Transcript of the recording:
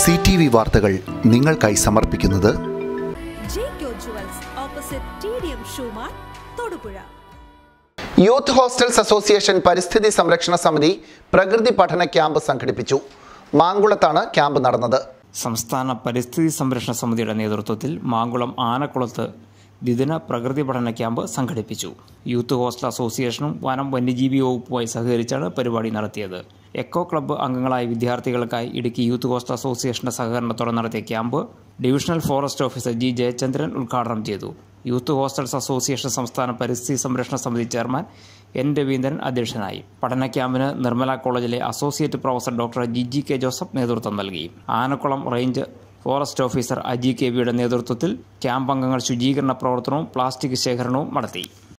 C T V വാർത്തകൾ നിങ്ങൾക്കായി സമർപ്പിക്കുന്നത് Jaico jewels opposite T D M ഷൂമാർ തൊടുപുഴ യൂത്ത് ഹോസ്റ്റൽസ് അസോസിയേഷൻ പരിസ്ഥിതി സംരക്ഷണ സമിതി പ്രകൃതി പഠന ക്യാമ്പ് സംഘടിപ്പിച്ചു മാങ്കുളത്താണ് ക്യാമ്പ് നടന്നത് സംസ്ഥാന പരിസ്ഥിതി സംരക്ഷണ സമിതിയുടെ നേതൃത്വത്തിൽ മാങ്കുളം ആനക്കുളത്ത് ദ്വിദിന പ്രകൃതി പഠന ക്യാമ്പ് സംഘടിപ്പിച്ചു യൂത്ത് ഹോസ്റ്റൽ അസോസിയേഷനും വനം വന്യജീവി വകുപ്പുമായി സഹകരിച്ചാണ് പരിപാടി നടത്തിയത് എക്കോ ക്ലബ്ബ് അംഗങ്ങളായ വിദ്യാർത്ഥികൾക്കായി ഇടുക്കി യൂത്ത് ഹോസ്റ്റൽ അസോസിയേഷന്റെ സഹകരണത്തോടെ നടത്തിയ camp divisional forest officer G Jayachandran ഉദ്ഘാടനം ചെയ്തു യൂത്ത് ഹോസ്റ്റൽസ് അസോസിയേഷൻ സംസ്ഥാന പരിസ്ഥിതി സംരക്ഷണ സമിതി ചെയർമാൻ എൻ രവീന്ദ്രൻ അധ്യക്ഷനായി പഠന ക്യാമ്പിന് നിർമ്മല കോളേജിലെ associate professor doctor G G K Joseph നേതൃത്വം നൽകി Anakkulam range forest officer Aji K വിയുടെ നേതൃത്വത്തിൽ ക്യാമ്പ് അംഗങ്ങൾ ശുചീകരണ പ്രവർത്തനവും പ്ലാസ്റ്റിക് ശേഖരണവും നടത്തി